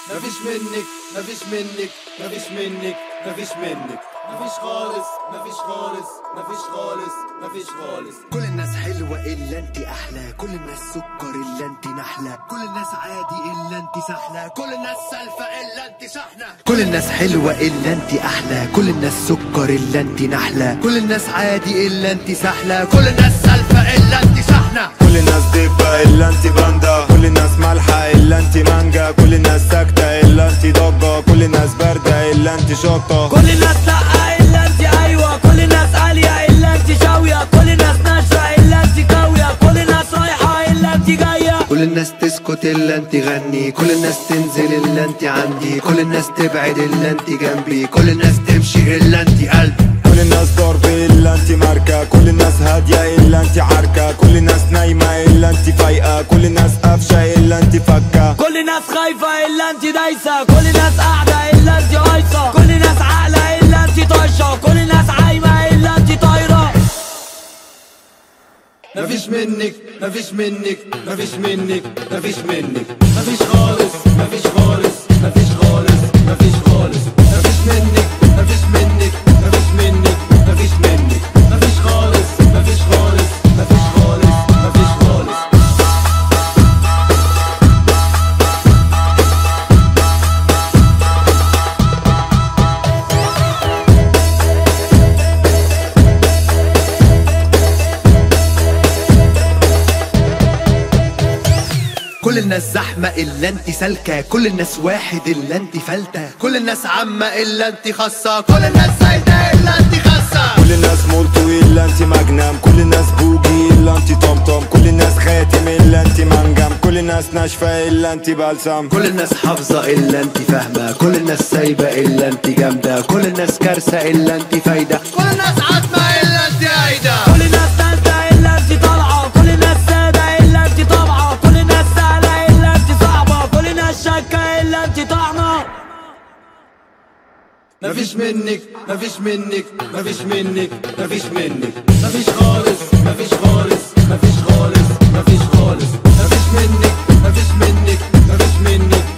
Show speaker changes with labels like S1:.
S1: مفيش منك مفيش منك مفيش منك مفيش منك مفيش خالص مفيش خالص مفيش خالص مفيش خالص
S2: كل الناس حلوة إلا انت أحلى كل الناس سكر إلا انت نحلة كل الناس عادي إلا انت سحلة كل الناس سالفة إلا انت شحنة كل الناس حلوة إلا انت أحلى كل الناس سكر إلا انت نحلة كل الناس عادي إلا انت سحلة كل الناس سالفة إلا انت شحنة
S3: كل الناس دبة الا انت باندا كل الناس مالحة الا انت مانجا كل الناس ساكتة الا انت ضجة كل الناس باردة الا انت شطة
S4: كل الناس لا الا انت ايوه كل الناس عالية الا انت شاوية كل الناس ناشفة الا انت قوية كل الناس رايحة الا انت جاية
S2: كل الناس تسكت إلا انت غني كل الناس تنزل إلا انت عندي كل الناس تبعد إلا انت جنبي كل الناس تمشي إلا انت قلبي
S3: كل الناس ضرب الا انت ماركة كل الناس هادية الا انت حركة كل الناس نايمة الا انت فايقة كل الناس قافشة الا انت فكة
S4: كل الناس خايفة الا انت دايسة كل الناس قاعدة الا انت قايصة كل الناس عاقلة الا انت طايشة كل الناس عايمة الا انت طايرة
S1: مفيش منك مفيش منك مفيش منك مفيش منك مفيش خالص مفيش خالص مفيش خالص مفيش خالص مفيش منك مفيش منك مفيش منك مفيش منك مفيش خالص مفيش خالص مفيش خالص مفيش خالص
S2: كل الناس زحمة إلا انت سالكة كل الناس واحد إلا انت فلتة كل الناس عامة إلا انت خاصة كل الناس زايدة إلا انت خاصة
S3: كل الناس مولتو الا انت مجنم كل الناس بوجي الا انت طمطم كل الناس خاتم الا انت منجم كل الناس ناشفة الا انت بلسم
S2: كل الناس حافظة إلا انت فاهمة كل الناس سايبة إلا انت جامدة كل الناس كارثة إلا انت فايدة كل الناس عاتمة إلا انت عايدة
S4: كل الناس نازلة الا انت طالعة كل الناس سادة الا انت طابعة كل الناس سهلة الا انت صعبة كل الناس شاكة الا انت طعنة
S1: مفيش منك مفيش منك مفيش منك مفيش منك مفيش خالص مفيش خالص مفيش خالص مفيش خالص مفيش منك مفيش منك مفيش منك